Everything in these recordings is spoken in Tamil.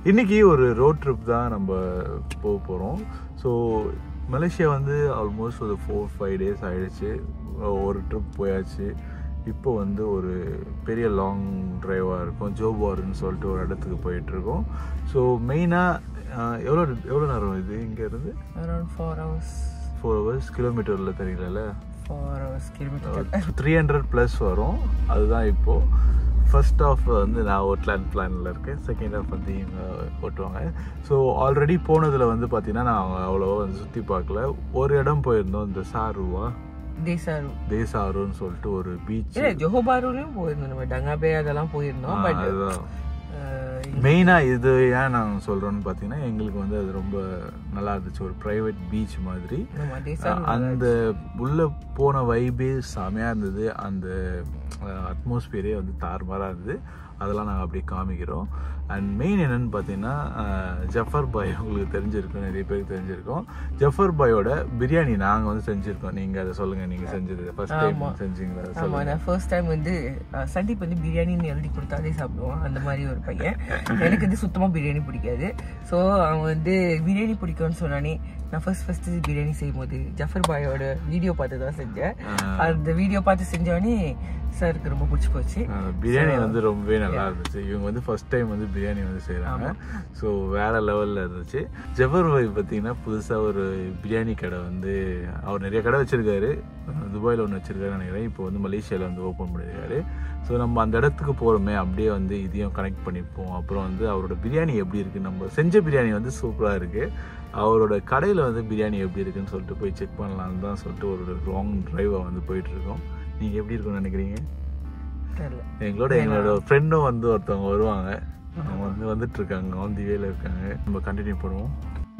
இன்னைக்கு ஒரு ரோட் ட்ரிப் தான் நம்ம போக போகிறோம் ஸோ மலேசியா வந்து ஆல்மோஸ்ட் ஒரு ஃபோர் ஃபைவ் டேஸ் ஆயிடுச்சு ஒரு ட்ரிப் போயாச்சு இப்போ வந்து ஒரு பெரிய லாங் டிரைவாக இருக்கும் ஜோபார்னு சொல்லிட்டு ஒரு இடத்துக்கு போயிட்டுருக்கோம் ஸோ மெயினாக எவ்வளோ எவ்வளோ நேரம் இது இங்கேருந்து around four hours four hours கிலோமீட்டரில் தெரியல four hours kilometre three hundred plus வரும் அதுதான் இப்போது ஃபர்ஸ்ட் ஆஃப் வந்து நான் ஓட்டலான் பிளானில் இருக்கேன் செகண்ட் ஆஃப் வந்து இவங்க ஓட்டுவாங்க ஸோ ஆல்ரெடி போனதில் வந்து பார்த்தீங்கன்னா நான் அவ்வளோவா வந்து சுற்றி பார்க்கல ஒரு இடம் போயிருந்தோம் இந்த சாருவா தேசாரு தேசாருன்னு சொல்லிட்டு ஒரு பீச் இல்ல ஜோஹோபாருலயும் போயிருந்தோம் நம்ம டங்காபே அதெல்லாம் போயிருந்தோம் பட் அதுதான் மெயினாக இது ஏன் நான் சொல்கிறேன்னு பார்த்தீங்கன்னா எங்களுக்கு வந்து அது ரொம்ப நல்லா இருந்துச்சு ஒரு ப்ரைவேட் பீச் மாதிரி நம்ம தேசாரு அந்த உள்ள போன வைபே செமையாக இருந்தது அந்த அட்மாஸ்பியரே வந்து தாறுமாறாக இருந்தது அதெல்லாம் நாங்கள் அப்படியே காமிக்கிறோம் அண்ட் மெயின் என்னன்னு பார்த்தீங்கன்னா அஹ், ஜஃபர் பாய் உங்களுக்கு தெரிஞ்சிருக்கும் நிறைய பேருக்கு தெரிஞ்சிருக்கும் ஜஃபர் பாயோட பிரியாணி நாங்கள் வந்து செஞ்சுருக்கோம் நீங்கள் அதை சொல்லுங்கள் நீங்கள் செஞ்சது ஃபர்ஸ்ட் டைம் ஆமா. செஞ்சீங்களா ஆமா சொல்லுங்கள் நான் ஃபர்ஸ்ட் டைம் வந்து அஹ், சந்தீப் வந்து பிரியாணின்னு எழுதி கொடுத்தாலே சாப்பிடுவான் அந்த மாதிரி ஒரு பையன் எனக்கு வந்து சுத்தமா பிரியாணி பிடிக்காது ஸோ அவன் வந்து பிரியாணி பிடிக்கும்னு சொன்னானே நான் ஃபர்ஸ்ட் ஃபர்ஸ்ட் பிரியாணி செய்யும் போது ஜஃபர் பாயோட வீடியோ பார்த்து தான் செஞ்சேன் அந்த வீடியோ பார்த்து செஞ்சோடனே சாருக்கு ரொம்ப பிடிச்சி போச்சு அஹ் பிரியாணி வந்து ரொம்பவே நல்லா இருந்துச்சு இவங்க வந்து ஃபர்ஸ்ட் டைம் வந்து பிரியாணி வந்து செய்கிறாங்க ஸோ வேற லெவலில் இருந்துச்சு ஜெபர் பாய் பார்த்தீங்கன்னா புதுசாக ஒரு பிரியாணி கடை வந்து அவர் நிறைய கடை வச்சிருக்காரு துபாயில் ஒன்று வச்சிருக்காரு நினைக்கிறேன் இப்போ வந்து மலேசியாவில் வந்து ஓப்பன் பண்ணியிருக்காரு ஸோ நம்ம அந்த இடத்துக்கு போகிறோமே அப்படியே வந்து இதையும் கனெக்ட் பண்ணிப்போம் அப்புறம் வந்து அவரோட பிரியாணி எப்படி இருக்குது நம்ம செஞ்ச பிரியாணி வந்து சூப்பராக இருக்குது அவரோட கடையில் வந்து பிரியாணி எப்படி இருக்குன்னு சொல்லிட்டு போய் செக் பண்ணலான்னு தான் சொல்லிட்டு ஒரு லாங் டிரைவை வந்து போயிட்டுருக்கோம் நீங்கள் எப்படி இருக்கும்னு நினைக்கிறீங்க தெரியல எங்களோட எங்களோட ஃப்ரெண்டும் வந்து ஒருத்தவங்க வருவாங்க அவங்க வந்து வந்துட்டு இருக்காங்க ஆன் தி வேல இருக்காங்க நம்ம கண்டினியூ பண்ணுவோம்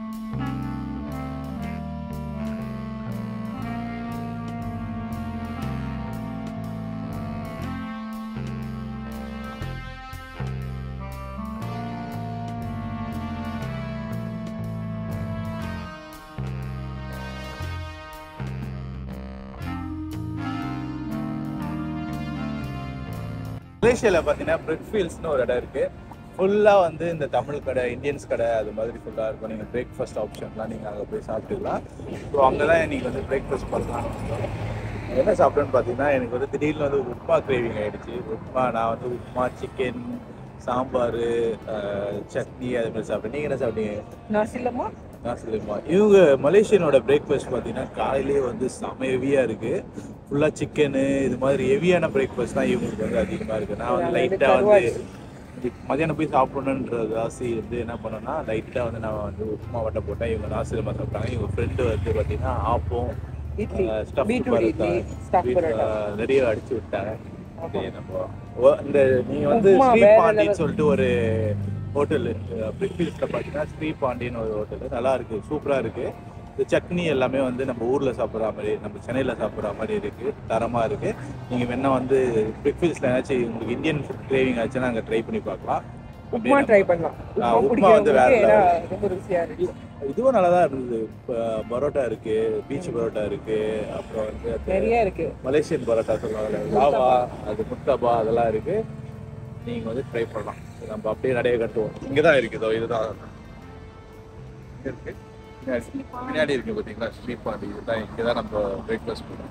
மலேசியாவில் பார்த்தீங்கன்னா பிரெட் ஃபீல்ஸ்னு ஒரு இடம் இருக்கு ஃபுல்லாக வந்து இந்த தமிழ் கடை இந்தியன்ஸ் கடை அது மாதிரி ஃபுல்லாக இருக்கும் நீங்கள் பிரேக்ஃபாஸ்ட் ஆப்ஷன்லாம் நீங்கள் அங்கே போய் சாப்பிட்டுக்கலாம் ஸோ அங்கே தான் நீங்கள் வந்து பிரேக்ஃபாஸ்ட் பண்ணலாம் என்ன சாப்பிட்டேன்னு பார்த்தீங்கன்னா எனக்கு வந்து திடீர்னு வந்து உப்மா கிரேவிங் ஆயிடுச்சு உப்மா நான் வந்து உப்மா சிக்கன் சாம்பார் சட்னி அது மாதிரி சாப்பிட்டேன் நீங்கள் என்ன சாப்பிட்டீங்க நான் சில்லமா நான் சொல்லுமா இவங்க மலேசியனோட பிரேக்ஃபாஸ்ட் பார்த்தீங்கன்னா காலையிலேயே வந்து செம ஹெவியாக இருக்கு ஃபுல்லாக சிக்கனு இது மாதிரி ஹெவியான பிரேக்ஃபாஸ்ட் தான் இவங்களுக்கு வந்து அதிகமாக இருக்கு நான் வந்து லைட்டாக வந்து இப்ப மதியானம் போய் சாப்பிடணுன்றது ஆசை வந்து என்ன பண்ணேன்னா லைட்டாக வந்து நான் வந்து உப்புமா வட்டை போட்டேன் இவங்க நாசிலமாக சாப்பிட்டாங்க இவங்க ஃப்ரெண்டு வந்து பார்த்தீங்கன்னா ஆப்பம் இட்லி அஹ், stuffed beetroot parotta, idli stuff beet- parotta அஹ், நிறைய அடிச்சு விட்டாங்க சரி, நம்ம ஓ- இந்த நீங்க வந்து உப்புமா ஸ்ரீ வேற பாண்டின்னு level. சொல்லிட்டு ஒரு ஹோட்டல் பிரிக்ஃபீல்ஸ்ல பார்த்தீங்கன்னா ஸ்ரீ பாண்டின்னு ஒரு ஹோட்டல் நல்லா இருக்கு சூப்பரா இருக்கு இந்த சட்னி எல்லாமே வந்து நம்ம ஊர்ல சாப்பிட்ற மாதிரி நம்ம சென்னையில சாப்பிட்ற மாதிரி இருக்கு தரமா இருக்கு நீங்க வேணா வந்து பிரிக்ஃபீல்ஸ்ல ஏதாச்சும் உங்களுக்கு இந்தியன் ஃபுட் கிரேவிங் ஆச்சுன்னா அங்கே ட்ரை பண்ணி பார்க்கலாம் அப்படியே உப்புமா நம்ம- ட்ரை பண்ணலாம் ஆ, உப்புமா உப்புமா வந்து வேற பிடிக்கிறவங்களுக்கு ஏன்னா level. ரொம்ப ருசியா இருக்கு இதுவும் நல்லா தான் இருந்தது இப்போ பரோட்டா இருக்கு பீச் பரோட்டா இருக்கு அப்புறம் வந்து அந்த நிறைய இருக்கு மலேசியன் பரோட்டா சொல்லுவாங்கல்ல லாவா அது முத்தபா அதெல்லாம் இருக்கு நீங்க வந்து ட்ரை பண்ணலாம் நம்ம அப்படியே நடைய கட்டுவோம் இங்க தான் இருக்குதோ இதுதான் இங்க இருக்கு பின்னாடி பின்னாடி இருக்கு பாத்தீங்களா ஸ்ரீபாண்டி இதுதான் இங்க தான் நம்ம பிரேக்ஃபாஸ்ட் பண்ணுவோம்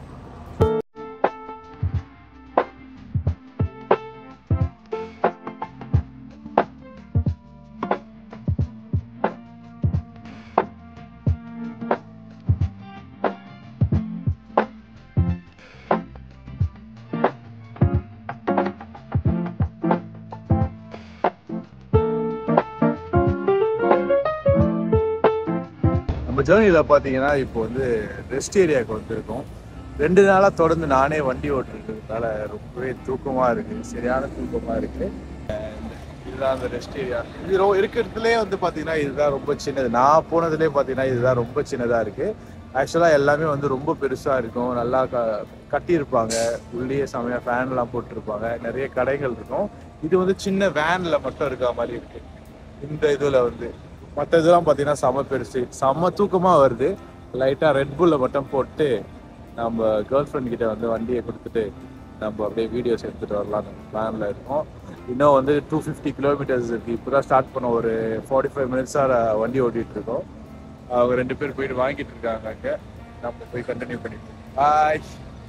நம்ம ஜேர்னியில் பார்த்தீங்கன்னா இப்போ வந்து ரெஸ்ட் ஏரியாவுக்கு வந்திருக்கோம் ரெண்டு நாளாக தொடர்ந்து நானே வண்டி ஓட்டுறதுனால ரொம்பவே தூக்கமாக இருக்குது சரியான தூக்கமாக இருக்குது இதுதான் அந்த ரெஸ்ட் ஏரியா இது ரொ- இருக்கிறதுலே வந்து பார்த்தீங்கன்னா இதுதான் ரொம்ப சின்னது நான் போனதுலேயே பார்த்தீங்கன்னா இதுதான் ரொம்ப சின்னதாக இருக்குது ஆக்சுவலாக எல்லாமே வந்து ரொம்ப பெருசாக இருக்கும் நல்லா க கட்டியிருப்பாங்க உள்ளேயே செமையாக ஃபேன்லாம் போட்டிருப்பாங்க நிறைய கடைகள் இருக்கும் இது வந்து சின்ன வேனில் மட்டும் இருக்க மாதிரி இருக்கு இந்த இதில் வந்து மற்ற இதெல்லாம் பார்த்தீங்கன்னா செம பெருசு செம்ம தூக்கமாக வருது லைட்டாக ரெட் புல்லை மட்டும் போட்டு நம்ம கேர்ள் ஃப்ரெண்ட் கிட்ட வந்து வண்டியை கொடுத்துட்டு நம்ம அப்படியே வீடியோஸ் எடுத்துகிட்டு வரலாம்னு பிளானில் இருக்கோம் இன்னும் வந்து டூ ஃபிஃப்டி கிலோமீட்டர்ஸ் இருக்குது இப்போ தான் ஸ்டார்ட் பண்ண ஒரு ஃபார்ட்டி ஃபைவ் மினிட்ஸாக வண்டி ஓட்டிகிட்டு இருக்கோம் அவங்க ரெண்டு பேர் போயிட்டு வாங்கிட்டு இருக்காங்க அங்கே நம்ம போய் கண்டினியூ பண்ணிப்போம் பாய்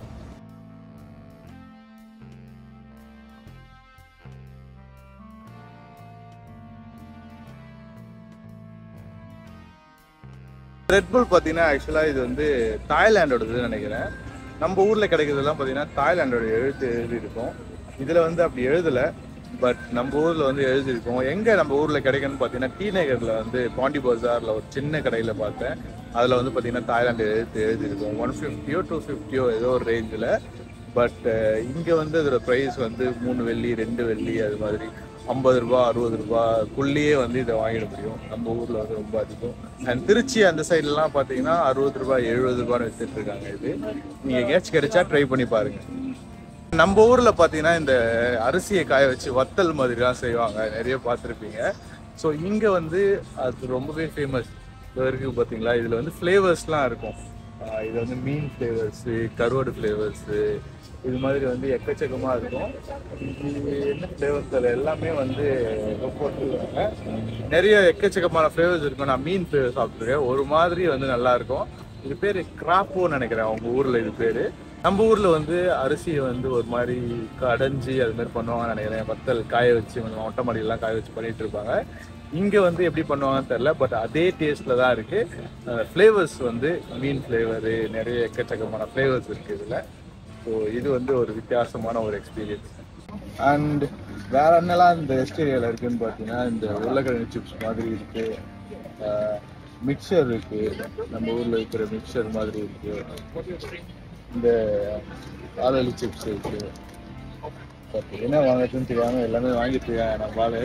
ரெட்புல் பார்த்தீங்கன்னா ஆக்சுவலாக இது வந்து தாய்லாண்டோடதுன்னு நினைக்கிறேன் நம்ம ஊரில் கிடைக்கிறதெல்லாம் பார்த்தீங்கன்னா தாய்லாண்டோட எழுத்து எழுதி இருக்கும் இதில் வந்து அப்படி எழுதலை பட் நம்ம ஊரில் வந்து எழுதியிருக்கோம் எங்கே நம்ம ஊரில் கிடைக்குன்னு பார்த்தீங்கன்னா டி நகரில் வந்து பாண்டி பஜாரில் ஒரு சின்ன கடையில் பார்த்தேன் அதில் வந்து பார்த்தீங்கன்னா தாய்லாந்து எழுத்து எழுதியிருக்கும் ஒன் ஃபிஃப்டியோ டூ ஃபிஃப்டியோ ஏதோ ஒரு ரேஞ்சில் பட் இங்கே வந்து அதோட ப்ரைஸ் வந்து மூணு வெள்ளி ரெண்டு வெள்ளி அது மாதிரி ஐம்பது ரூபா அறுபது ரூபாக்குள்ளேயே வந்து இதை வாங்கிட முடியும் நம்ம ஊரில் வந்து ரொம்ப அதிகம் அண்ட் திருச்சி அந்த சைட்லலாம் பார்த்தீங்கன்னா அறுபது ரூபாய் எழுபது ரூபான்னு வித்துட்டு இருக்காங்க இது நீங்கள் எங்கேயாச்சும் கிடைச்சா ட்ரை பண்ணி பாருங்க நம்ம ஊர்ல பாத்தீங்கன்னா இந்த அரிசியை காய வச்சு வத்தல் மாதிரிலாம் செய்வாங்க நிறைய பார்த்துருப்பீங்க ஸோ இங்க வந்து அது ரொம்பவே ஃபேமஸ் இருக்கு பாத்தீங்களா இதுல வந்து ஃப்ளேவர்ஸ்லாம் இருக்கும் ஆஹ் இது வந்து மீன் ஃப்ளேவர்ஸு கருவாடு ஃப்ளேவர்ஸு இது மாதிரி வந்து எக்கச்சக்கமா இருக்கும் இது என்ன ஃப்ளேவர்ஸ் அதில் எல்லாமே வந்து போட்டுருக்காங்க நிறைய எக்கச்சக்கமான ஃப்ளேவர்ஸ் இருக்கும் நான் மீன் ஃப்ளேவர் சாப்பிட்ருக்கேன் ஒரு மாதிரி வந்து நல்லா இருக்கும் இது பேர் கிராப்போன்னு நினைக்கிறேன் அவங்க ஊர்ல இது பேரு நம்ம ஊர்ல வந்து அரிசியை வந்து ஒரு மாதிரி கடைஞ்சி அது மாதிரி பண்ணுவாங்கன்னு நினைக்கிறேன் வத்தல் காய வச்சு கொஞ்சம் மொட்டை மாடியெல்லாம் காய வச்சு பண்ணிட்டு இருப்பாங்க இங்க வந்து எப்படி பண்ணுவாங்கன்னு தெரியல பட் அதே டேஸ்ட்ல தான் இருக்கு ஃப்ளேவர்ஸ் வந்து மீன் ஃப்ளேவரு நிறைய எக்கச்சக்கமான ஃப்ளேவர்ஸ் இருக்கு இதுல ஸோ இது வந்து ஒரு வித்தியாசமான ஒரு எக்ஸ்பீரியன்ஸ் அண்ட் வேற என்னெல்லாம் இந்த ரெஸ்ட் ஏரியாவில் இருக்குன்னு பார்த்தீங்கன்னா இந்த உருளைக்கிழங்கு சிப்ஸ் மாதிரி இருக்கு மிக்சர் இருக்கு நம்ம ஊர்ல இருக்கிற மிக்சர் மாதிரி இருக்கு இந்த ஆலலி சிப்ஸ் இருக்கு பட் என்ன வாங்குறதுன்னு தெரியாம எல்லாமே வாங்கிட்டு இருக்கேன் நம்ம ஆளு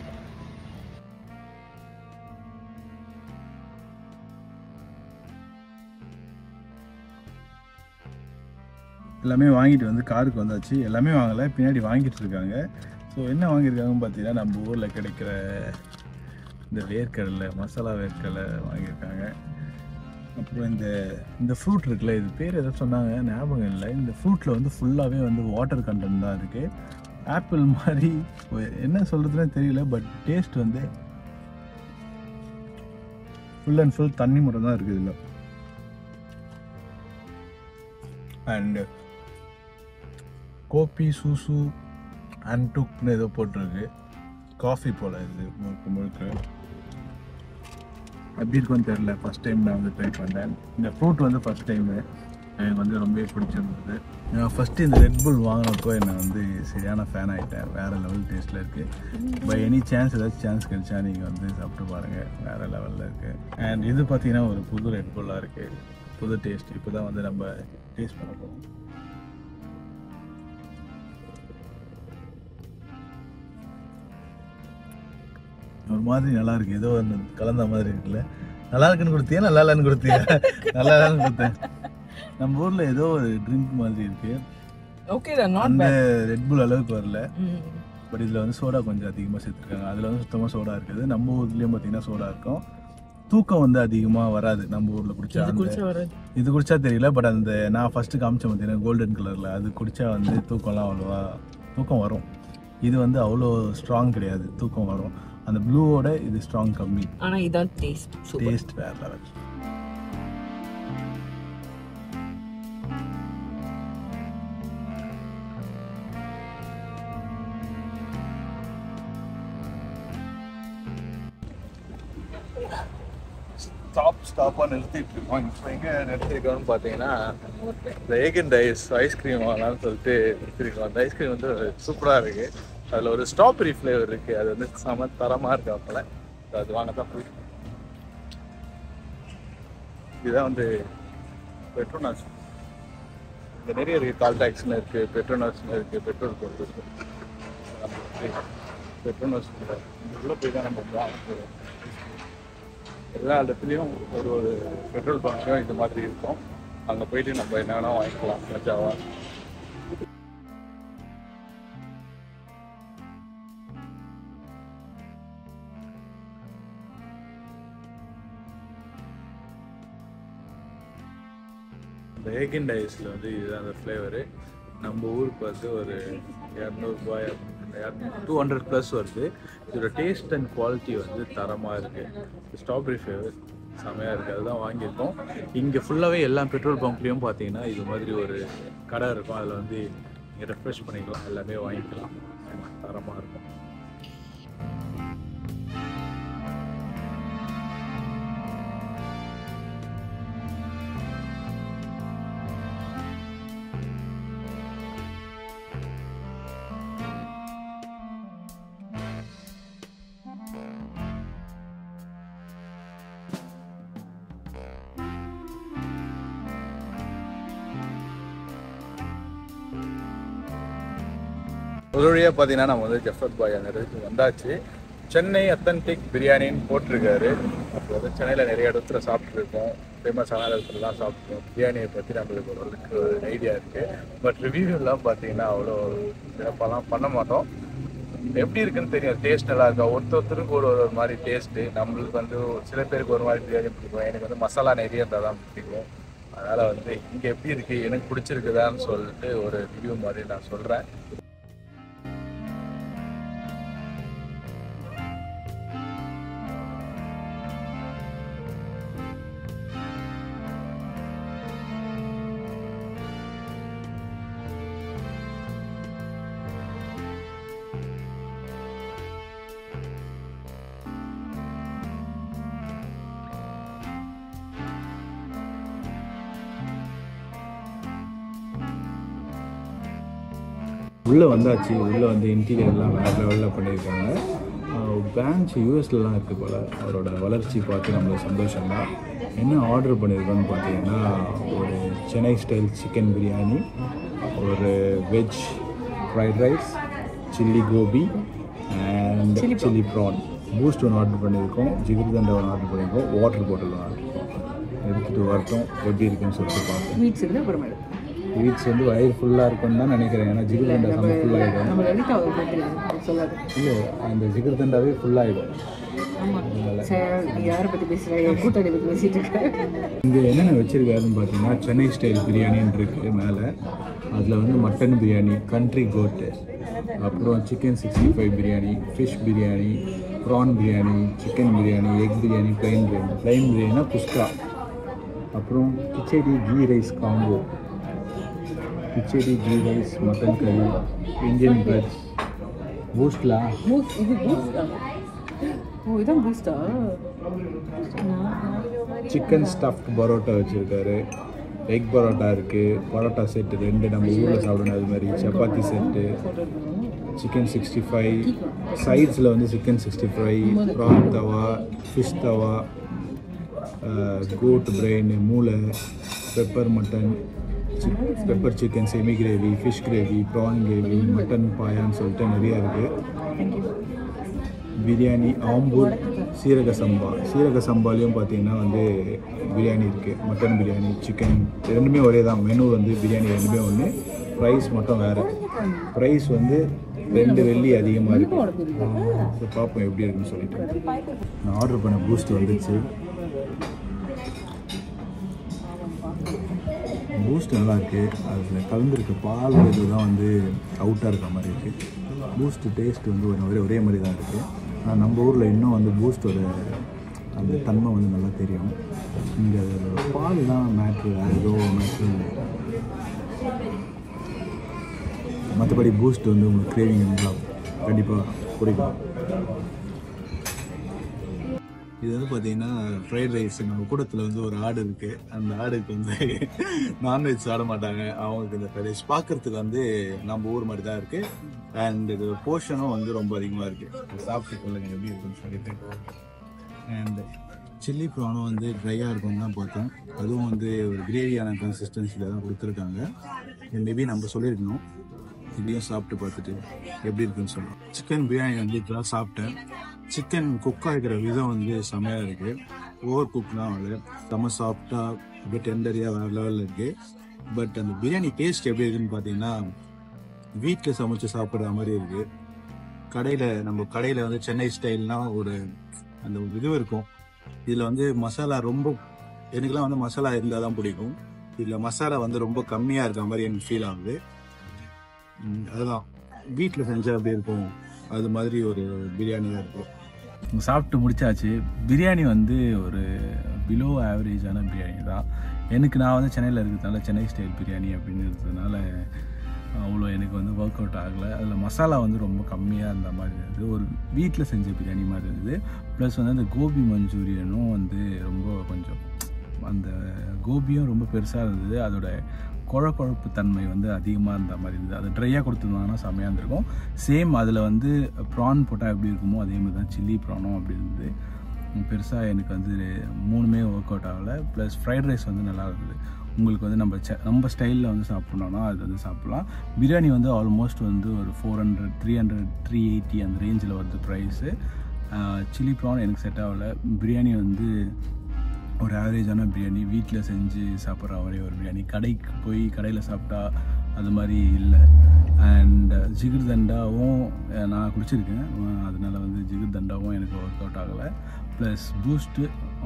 எல்லாமே வாங்கிட்டு வந்து காருக்கு வந்தாச்சு எல்லாமே வாங்கலை பின்னாடி வாங்கிட்டு இருக்காங்க ஸோ என்ன வாங்கியிருக்காங்கன்னு பார்த்தீங்கன்னா நம்ம ஊரில் கிடைக்கிற இந்த வேர்க்கடலை மசாலா வேர்க்கடலை வாங்கியிருக்காங்க அப்புறம் இந்த இந்த ஃப்ரூட் இருக்குல்ல இது பேர் எதோ சொன்னாங்க ஞாபகம் இல்லை இந்த ஃப்ரூட்டில் வந்து ஃபுல்லாகவே வந்து வாட்டர் கண்டென்ட் தான் இருக்குது ஆப்பிள் மாதிரி ஒ- என்ன சொல்கிறதுனே தெரியல பட் டேஸ்ட் வந்து ஃபுல் அண்ட் ஃபுல் தண்ணி மட்டும் தான் இருக்குது இதில் அண்டு கோபி சூசு அன்டுக்னு ஏதோ போட்டிருக்கு காஃபி போல் இது முழுக்க முழுக்க எப்படி இருக்கும்னு தெரில ஃபஸ்ட் டைம் நான் வந்து ட்ரை பண்ணேன் இந்த ஃப்ரூட் வந்து ஃபஸ்ட் டைமு எனக்கு வந்து ரொம்பவே பிடிச்சிருந்தது நான் ஃபஸ்ட்டு இந்த ரெட் புல் வாங்கினப்போ என்னை வந்து சரியான ஃபேன் ஆகிட்டேன் வேறு லெவல் டேஸ்ட்டில் இருக்குது பை எனி சான்ஸ் ஏதாச்சும் சான்ஸ் கிடைச்சா நீங்கள் வந்து சாப்பிட்டு பாருங்கள் வேறு லெவலில் இருக்குது அண்ட் இது பார்த்தீங்கன்னா ஒரு புது ரெட் புல்லாக இருக்குது புது டேஸ்ட் இப்போ தான் வந்து நம்ம டேஸ்ட் பண்ண போகிறோம் ஒரு மாதிரி நல்லா இருக்கு ஏதோ ஒன்று கலந்த மாதிரி இருக்குல்ல நல்லா இருக்குன்னு கொடுத்தியா நல்லா இல்லைன்னு கொடுத்தியா நல்லா இல்லைன்னு கொடுத்தேன் நம்ம ஊர்ல ஏதோ ஒரு ட்ரிங்க் மாதிரி இருக்கு ஓகே தான் நாட் அந்த பேட் ரெட் புல் அளவுக்கு வரல பட் இதுல வந்து சோடா கொஞ்சம் அதிகமா சேர்த்துருக்காங்க அதுல வந்து சுத்தமா சோடா இருக்குது நம்ம ஊர்லயும் பாத்தீங்கன்னா சோடா இருக்கும் தூக்கம் வந்து அதிகமா வராது நம்ம ஊர்ல குடிச்சா இது அந்த குடிச்சா வராது இது குடிச்சா தெரியல பட் அந்த நான் ஃபர்ஸ்ட் காமிச்சேன் பார்த்தீங்கன்னா கோல்டன் கலர்ல அது குடிச்சா வந்து தூக்கம்லாம் அவ்வளோவா தூக்கம் வரும் இது வந்து அவ்வளோ ஸ்ட்ராங் கிடையாது தூக்கம் வரும் அந்த ப்ளூவோட இது ஸ்ட்ராங் கம்மி ஆனா இதான் டேஸ்ட் சூப்பர் டேஸ்ட் வேற லெவல் ஸ்டாப் ஸ்டாப்பாக நிறுத்திட்டு இருக்கோம் இப்போ எங்கே நிறுத்திருக்கோம்னு பார்த்தீங்கன்னா இந்த ஏகன் டைஸ் ஐஸ்கிரீம் வாங்கலாம்னு சொல்லிட்டு நிறுத்திருக்கோம் அந்த ஐஸ்கிரீம் வந்து சூப்பராக இருக்கு அதில் ஒரு ஸ்ட்ராபெரி ஃப்ளேவர் இருக்கு அது வந்து செம தரமாக இருக்கு அப்பல அது வாங்க தான் போயிட்டு இதுதான் வந்து பெட்ரோனாஸ் இங்கே நிறைய இருக்கு கால் டாக்ஸில் இருக்கு பெட்ரோனாஸ்ல இருக்கு பெட்ரோல் போட்டு இருக்கு பெட்ரோனாஸ் உள்ள போய் தான் நம்ம வாங்க போகிறோம் எல்லா இடத்துலையும் ஒரு ஒரு பெட்ரோல் பங்க்லையும் இந்த மாதிரி இருக்கும் அங்கே போயிட்டு நம்ம என்ன வேணால் வாங்கிக்கலாம் மஜாவா இந்த ஏகன் டைஸில் வந்து இதுதான் அந்த ஃப்ளேவரு நம்ம ஊருக்கு வந்து ஒரு இரநூறுபாய் டூ ஹண்ட்ரட் ப்ளஸ் வருது இதோட டேஸ்ட் அண்ட் குவாலிட்டி வந்து தரமாக இருக்குது ஸ்ட்ராபெரி ஃப்ளேவர் செமையாக இருக்குது அதுதான் வாங்கியிருக்கோம் இங்கே ஃபுல்லாகவே எல்லா பெட்ரோல் பங்க்லேயும் பார்த்தீங்கன்னா இது மாதிரி ஒரு கடை இருக்கும் அதில் வந்து நீங்கள் ரெஃப்ரெஷ் பண்ணிக்கலாம் எல்லாமே வாங்கிக்கலாம் தரமாக இருக்கும் ஒரு வழியாக பார்த்தீங்கன்னா நம்ம வந்து ஜஃபர் பாய் அந்த இடத்துக்கு வந்தாச்சு சென்னை அத்தன்டிக் பிரியாணின்னு போட்டிருக்காரு அப்போ வந்து சென்னையில் நிறைய இடத்துல சாப்பிட்ருக்கோம் ஃபேமஸான இடத்துலலாம் சாப்பிட்ருக்கோம் பிரியாணியை பற்றி நம்மளுக்கு ஓரளவுக்கு ஒரு ஐடியா இருக்குது பட் ரிவ்யூலாம் பார்த்தீங்கன்னா அவ்வளோ சிறப்பாலாம் பண்ண மாட்டோம் எப்படி இருக்குன்னு தெரியும் டேஸ்ட் நல்லா இருக்கா ஒருத்தர் ஒருத்தருக்கு ஒரு ஒரு மாதிரி டேஸ்ட்டு நம்மளுக்கு வந்து சில பேருக்கு ஒரு மாதிரி பிரியாணி பிடிக்கும் எனக்கு வந்து மசாலா நிறைய இருந்தால் தான் பிடிக்கும் அதனால் வந்து இங்கே எப்படி இருக்குது எனக்கு பிடிச்சிருக்குதான்னு சொல்லிட்டு ஒரு ரிவ்யூ மாதிரி நான் சொல்கிறேன் உள்ளே வந்தாச்சு உள்ளே வந்து இன்டீரியர்லாம் வேறு லெவலில் பண்ணியிருக்காங்க பிரான்ச் யூஎஸ்லலாம் இருக்குது போல் அவரோட வளர்ச்சி பார்த்து நம்மளுக்கு சந்தோஷம் தான் என்ன ஆர்டர் பண்ணியிருக்கோன்னு பார்த்தீங்கன்னா ஒரு சென்னை ஸ்டைல் சிக்கன் பிரியாணி ஒரு veg fried rice chilli gobi and chilli prawn Boost ஒன்று ஆர்டர் பண்ணியிருக்கோம் ஜிகிர்தண்டை ஒன்று ஆர்டர் பண்ணியிருக்கோம் வாட்டர் பாட்டில் ஒன்று ஆர்டர் எடுத்துகிட்டு வரட்டும் எப்படி இருக்குன்னு சொல்லிட்டு பார்ப்போம் ஸ்வீட்ஸ் இருந்து அப்புறமேல ஸ்வீட்ஸ் வந்து வயிறு ஃபுல்லாக இருக்கும்னு தான் நினைக்கிறேன் ஏன்னா ஜிகிர்தண்டா செம்ம ஃபுல்லாகிடும் நம்ம லலிதா அவருக்கு தெரியும் அது சொல்லாது இல்லை அந்த ஜிகிர்தண்டாவே ஃபுல்லாகிடும் ஆமாம் சரி நீ யாரை பற்றி பேசுகிற என் கூட்டாளி பற்றி பேசிட்டு இருக்க இங்கே என்னென்ன வச்சுருக்காருன்னு பார்த்தீங்கன்னா சென்னை ஸ்டைல் பிரியாணின்னு இருக்குது மேலே அதில் வந்து மட்டன் பிரியாணி கண்ட்ரி கோட்டு அப்புறம் chicken sixty five biryani fish biryani prawn biryani chicken biryani egg biryani plain biryani plain பிரியாணினா குஸ்கா அப்புறம் kichadi ghee rice combo kichadi ghee rice mutton curry Indian bread பூஸ்ட்லா பூஸ்ட் இது பூஸ்டா ஓ இதான் பூஸ்டா சிக்கன் ஸ்டஃப்ட் பரோட்டா வச்சுருக்காரு எக் பரோட்டா இருக்குது பரோட்டா செட்டு ரெண்டு நம்ம ஊரில் சாப்பிடணும் அது மாதிரி chapati set chicken sixty five சைட்ஸில் வந்து chicken sixty five prawn tawa fish tawa goat brain மூளை pepper mutton pepper chicken semi gravy fish gravy prawn gravy mutton பாயான்னு சொல்லிட்டு நிறையா இருக்குது பிரியாணி ஆம்பூர் சீரக சம்பா சீரக சம்பாலையும் பார்த்தீங்கன்னா வந்து பிரியாணி இருக்குது மட்டன் பிரியாணி சிக்கன் ரெண்டுமே ஒரே தான் மெனு வந்து பிரியாணி ரெண்டுமே ஒன்று ப்ரைஸ் மட்டும் வேறு ப்ரைஸ் வந்து ரெண்டு வெள்ளி அதிகமாக இருக்குது ஸோ பார்ப்போம் எப்படி இருக்குன்னு சொல்லிட்டு நான் ஆர்டர் பண்ண பூஸ்ட் வந்துச்சு பூஸ்ட் நல்லா இருக்கு அதில் கலந்துருக்க பால் இதுதான் வந்து அவுட்டாக இருக்க மாதிரி இருக்குது பூஸ்ட் டேஸ்ட் வந்து ஒரு ஒரே ஒரே மாதிரி தான் இருக்குது ஆனால் நம்ம ஊரில் இன்னும் வந்து பூஸ்டோட அந்த தன்மை வந்து நல்லா தெரியும் இங்கே பால் தான் மேட்ரு வேறு ஏதோ மேட்ரு மற்றபடி பூஸ்ட் வந்து உங்களுக்கு கிரேவிங் இருந்தால் கண்டிப்பாக பிடிக்கும் இது வந்து பார்த்தீங்கன்னா ஃப்ரைட் ரைஸ் நம்ம கூடத்தில் வந்து ஒரு ஆடு இருக்கு அந்த ஆடுக்கு வந்து நான்வெஜ் சாப்பிட மாட்டாங்க அவங்களுக்கு இந்த ஃப்ரைட் ரைஸ் பார்க்கறதுக்கு வந்து நம்ம ஊர் மாதிரி தான் இருக்கு அண்ட் இது போர்ஷனும் வந்து ரொம்ப அதிகமாக இருக்கு சாப்பிட்டு கொள்ளுங்க எப்படி இருக்குன்னு சொல்லிட்டு அண்ட் சில்லி ப்ரானும் வந்து ட்ரையாக இருக்கும்னு தான் பார்த்தோம் அதுவும் வந்து ஒரு கிரேவியான கன்சிஸ்டன்சியில் தான் கொடுத்துருக்காங்க மேபி நம்ம சொல்லியிருக்கணும் இதையும் சாப்பிட்டு பார்த்துட்டு எப்படி இருக்குன்னு சொல்லலாம் சிக்கன் பிரியாணி வந்து இப்போதான் சாப்பிட்டேன் சிக்கன் குக் ஆகிக்கிற விதம் வந்து செமையாக இருக்குது ஓவர் குக்லாம் ஆகல செம்ம சாஃப்டாக அப்படியே டெண்டரியாக வேறு லெவலில் இருக்குது பட் அந்த பிரியாணி டேஸ்ட் எப்படி இருக்குன்னு பார்த்தீங்கன்னா வீட்டில் சமைச்சு சாப்பிட்ற மாதிரி இருக்குது கடையில் நம்ம கடையில் வந்து சென்னை ஸ்டைல்னா ஒரு அந்த ஒரு இது இருக்கும் இதில் வந்து மசாலா ரொம்ப எனக்குலாம் வந்து மசாலா இருந்தால் தான் பிடிக்கும் இதில் மசாலா வந்து ரொம்ப கம்மியாக இருக்க மாதிரி எனக்கு ஃபீல் ஆகுது ம், அதுதான் வீட்டில் செஞ்சால் அப்படி இருக்கும் அது மாதிரி ஒரு பிரியாணி தான் இருக்கும் சாப்பிட்டு முடிச்சாச்சு பிரியாணி வந்து ஒரு பிலோ ஆவரேஜான பிரியாணி தான் எனக்கு நான் வந்து சென்னையில் இருக்கிறதுனால சென்னை ஸ்டைல் பிரியாணி அப்படின்றதுனால அவ்வளோ எனக்கு வந்து ஒர்க் அவுட் ஆகலை அதில் மசாலா வந்து ரொம்ப கம்மியாக இருந்த மாதிரி இருந்தது ஒரு வீட்டில் செஞ்ச பிரியாணி மாதிரி இருந்தது ப்ளஸ் வந்து அந்த கோபி மஞ்சூரியனும் வந்து ரொம்ப கொஞ்சம் அந்த கோபியும் ரொம்ப பெருசாக இருந்தது அதோட குழ குழப்பு தன்மை வந்து அதிகமாக இருந்த மாதிரி இருந்தது அது ட்ரையாக கொடுத்துருந்தாங்கன்னா செம்மையாக இருந்திருக்கும் சேம் அதில் வந்து ப்ரான் போட்டால் எப்படி இருக்குமோ அதே மாதிரி தான் சில்லி ப்ரானும் அப்படி இருந்தது பெருசாக எனக்கு வந்து மூணுமே ஒர்க் அவுட் ஆகலை ப்ளஸ் ஃப்ரைட் ரைஸ் வந்து நல்லா இருந்தது உங்களுக்கு வந்து நம்ம செ நம்ம ஸ்டைலில் வந்து சாப்பிட்ணுன்னா அது வந்து சாப்பிட்லாம் பிரியாணி வந்து ஆல்மோஸ்ட் வந்து ஒரு four hundred three hundred three eighty அந்த ரேஞ்சில் வருது ப்ரைஸு சில்லி ப்ரான் எனக்கு செட் ஆகலை பிரியாணி வந்து ஒரு ஆவரேஜான பிரியாணி வீட்டில் செஞ்சு சாப்பிட்ற ஒரே ஒரு பிரியாணி கடைக்கு போய் கடையில் சாப்பிட்டா அது மாதிரி இல்லை அண்ட் ஜிகிர் தண்டாவும் அஹ், நான் குடிச்சிருக்கேன் அஹ், அதனால வந்து ஜிகிர் தண்டாவும் எனக்கு ஒர்க் அவுட் ஆகலை ப்ளஸ் பூஸ்ட்டு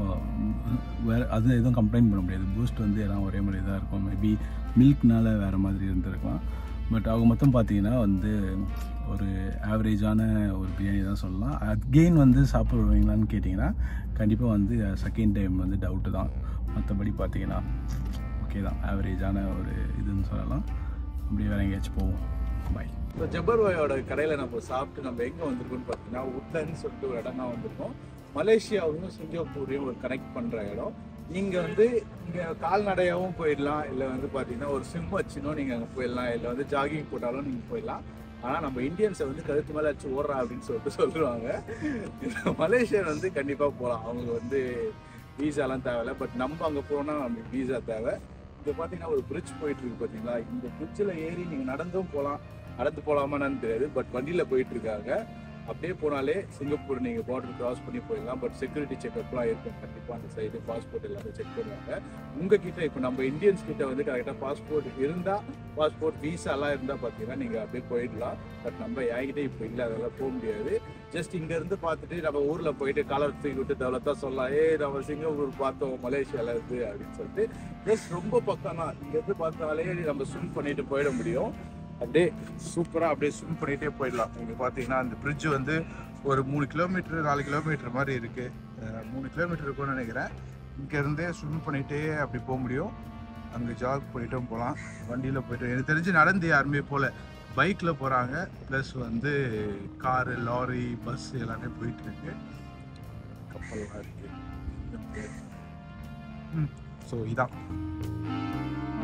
வேறு அது எதுவும் கம்ப்ளைண்ட் பண்ண முடியாது பூஸ்ட் வந்து எல்லாம் ஒரே மாதிரி தான் இருக்கும் மேபி மில்க்னால வேறு மாதிரி இருந்திருக்கலாம் பட் அவங்க மொத்தம் பார்த்தீங்கன்னா வந்து ஒரு ஆவரேஜான ஒரு பிரியாணி தான் சொல்லலாம் அகெயின் வந்து சாப்பிடுவீங்களான்னு கேட்டிங்கன்னா கண்டிப்பாக வந்து செகண்ட் டைம் வந்து டவுட்டு தான் மற்றபடி பார்த்தீங்கன்னா ஓகே தான் ஆவரேஜான ஒரு இதுன்னு சொல்லலாம் அப்படியே வேறு எங்கேயாச்சும் போவோம் பாய் இப்போ ஜபர்வாயோட கடையில் நம்ம சாப்பிட்டு நம்ம எங்கே வந்திருக்கோம்னு பார்த்தீங்கன்னா உட்லன்னு சொல்லிட்டு ஒரு இடம் தான் வந்திருக்கோம் மலேசியாவும் சிங்கப்பூரையும் ஒரு கனெக்ட் பண்ணுற இடம் நீங்கள் வந்து இங்கே கால்நடையாகவும் போயிடலாம் இல்லை வந்து பார்த்தீங்கன்னா ஒரு ஸ்விம் வச்சுனும் நீங்கள் அங்கே போயிடலாம் இல்லை வந்து ஜாகிங் போட்டாலும் நீங்கள் போயிடலாம் ஆனால் நம்ம இந்தியன்ஸை வந்து கழுத்து மேலே வச்சு ஓடுறா அப்படின்னு சொல்லிட்டு சொல்லுவாங்க மலேசியன் வந்து கண்டிப்பாக போகலாம் அவங்க வந்து வீசாலாம் தேவையில்ல பட் நம்ம அங்கே போனால் நமக்கு வீசா தேவை இங்கே பார்த்தீங்கன்னா ஒரு பிரிட்ஜ் போயிட்டு இருக்கு பார்த்தீங்களா இந்த பிரிட்ஜில் ஏறி நீங்கள் நடந்தும் போகலாம் நடந்து போகலாமான்னு தெரியாது பட் வண்டியில் போயிட்டு இருக்காங்க அப்படியே போனாலே சிங்கப்பூர் நீங்கள் பார்டர் கிராஸ் பண்ணி போயிடலாம் பட் செக்யூரிட்டி செக்அப்லாம் இருக்கும் கண்டிப்பாக அந்த சைடு பாஸ்போர்ட் எல்லாமே செக் பண்ணுவாங்க உங்ககிட்ட இப்போ நம்ம இந்தியன்ஸ் கிட்ட வந்து கரெக்டாக பாஸ்போர்ட் இருந்தால் பாஸ்போர்ட் வீசாலாம் இருந்தால் பார்த்தீங்கன்னா நீங்கள் அப்படியே போயிடலாம் பட் நம்ம என்கிட்ட இப்போ இல்லை அதெல்லாம் போக முடியாது ஜஸ்ட் இங்கேருந்து பார்த்துட்டு நம்ம ஊரில் போயிட்டு காலர் தூக்கி விட்டு தவளத்தா சொல்லலாம் ஏ நம்ம சிங்கப்பூர் பார்த்தோம் மலேசியாவில் இருந்து அப்படின்னு சொல்லிட்டு ஜஸ்ட் ரொம்ப பக்கம் தான் இங்கேருந்து பார்த்தாலே நம்ம ஸ்விம் பண்ணிட்டு போயிட முடியும் அப்படியே சூப்பராக அப்படியே ஸ்விம் பண்ணிகிட்டே போயிடலாம் இங்கே பார்த்தீங்கன்னா அந்த பிரிட்ஜ் வந்து ஒரு மூணு கிலோமீட்டர் நாலு கிலோமீட்டர் மாதிரி இருக்குது மூணு கிலோமீட்டர் இருக்கும்னு நினைக்கிறேன் இங்கேருந்தே ஸ்விம் பண்ணிகிட்டே அப்படி போக முடியும் அங்கே ஜாக் போயிட்டும் போகலாம் வண்டியில் போயிட்டு எனக்கு தெரிஞ்சு நடந்து யாருமே போகல பைக்கில் போகிறாங்க ப்ளஸ் வந்து காரு லாரி பஸ் எல்லாமே போயிட்டு இருக்கு கப்பல்லாம் இருக்கு ஸோ இதான்